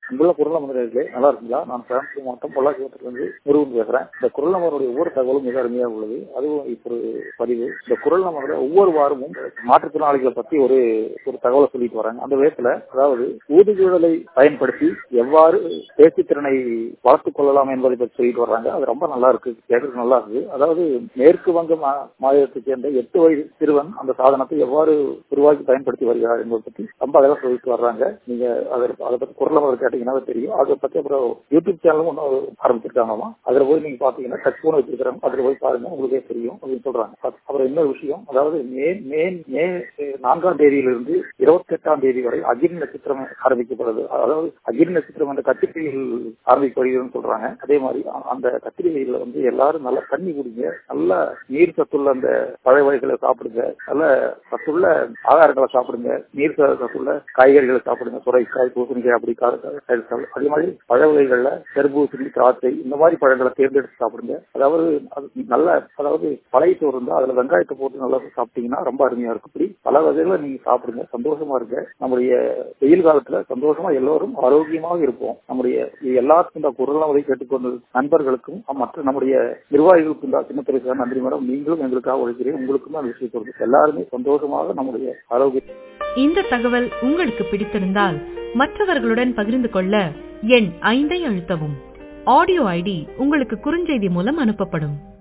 அங்குள்ள குரல் அமர்ந்தே நல்லா இருக்குங்களா நான் கோயம்புத்தூர் மாவட்டம் பொள்ளாச்சி இருந்து முருகன் பேசுறேன் இந்த குரல் நம்பருடைய ஒவ்வொரு தகவலும் மிக அருமையாக உள்ளது அதுவும் இப்போ ஒரு பதிவு இந்த குரல் நம்பர்ல ஒவ்வொரு வாரமும் மாற்றுத்திறனாளிகளை பத்தி ஒரு ஒரு தகவலை சொல்லிட்டு வராங்க அந்த விதத்துல அதாவது ஊதுகுழலை பயன்படுத்தி எவ்வாறு பேச்சுத்திறனை வளர்த்துக் கொள்ளலாம் என்பதை பற்றி சொல்லிட்டு வர்றாங்க அது ரொம்ப நல்லா இருக்கு கேட்கறதுக்கு நல்லா இருக்கு அதாவது மேற்கு வங்க மாநிலத்தை சேர்ந்த எட்டு வயது சிறுவன் அந்த சாதனத்தை எவ்வாறு உருவாக்கி பயன்படுத்தி வருகிறார் என்பதை பற்றி ரொம்ப அழகாக சொல்லிட்டு வர்றாங்க நீங்க அதை அதை பத்தி குரல் நம்பர் கேட்டீங்கன்னா தெரியும் அதை பத்தி அப்புறம் யூடியூப் சேனலும் ஒன்று ஆரம்பிச்சிருக்காங்களாமா அதுல போய் நீங்க பாத்தீங்கன்னா டச் போன் வச்சிருக்காங்க அதுல போய் பாருங்க உங்களுக்கே தெரியும் அப்படின்னு சொல்றாங்க அப்புறம் இன்னொரு விஷயம் அதாவது மே மே மே நான்காம் தேதியிலிருந்து இருபத்தி எட்டாம் தேதி வரை அகிர் நட்சத்திரம் ஆரம்பிக்கப்படுது அதாவது அகிர் நட்சத்திரம் அந்த கத்திரிகையில் ஆரம்பிக்கப்படுகிறதுன்னு சொல்றாங்க அதே மாதிரி அந்த கத்திரிகையில வந்து எல்லாரும் நல்லா தண்ணி குடிங்க நல்ல நீர் சத்துள்ள அந்த பழ வகைகளை சாப்பிடுங்க நல்ல சத்துள்ள ஆகாரங்களை சாப்பிடுங்க நீர் சத்துள்ள காய்கறிகளை சாப்பிடுங்க சுரைக்காய் பூசணிக்காய் அப்படி அதே மாதிரி பழ வகைகள்ல தர்பூசணி திராட்சை இந்த மாதிரி பழங்களை தேர்ந்தெடுத்து சாப்பிடுங்க அதாவது நல்ல அதாவது பழைய சோறு இருந்தா அதுல வெங்காயத்தை போட்டு நல்லா சாப்பிட்டீங்கன்னா ரொம்ப அருமையா இருக்கும் இப்படி பல வகைகளை நீங்க சாப்பிடுங்க சந்தோஷமா இருங்க நம்முடைய வெயில் காலத்துல சந்தோஷமா எல்லோரும் ஆரோக்கியமாக இருப்போம் நம்முடைய எல்லாத்துக்கும் இந்த குரலாவதை கேட்டுக்கொண்டு நண்பர்களுக்கும் மற்ற நம்முடைய நிர்வாகிகளுக்கும் தான் சின்ன துறைக்காக நன்றி மேடம் நீங்களும் எங்களுக்காக உழைக்கிறேன் உங்களுக்கும் தான் விஷயம் சொல்றது எல்லாருமே சந்தோஷமாக நம்முடைய ஆரோக்கியம் இந்த தகவல் உங்களுக்கு பிடித்திருந்தால் மற்றவர்களுடன் பகிர்ந்து கொள்ள எண் ஐந்தை அழுத்தவும் ஆடியோ ஐடி உங்களுக்கு குறுஞ்செய்தி மூலம் அனுப்பப்படும்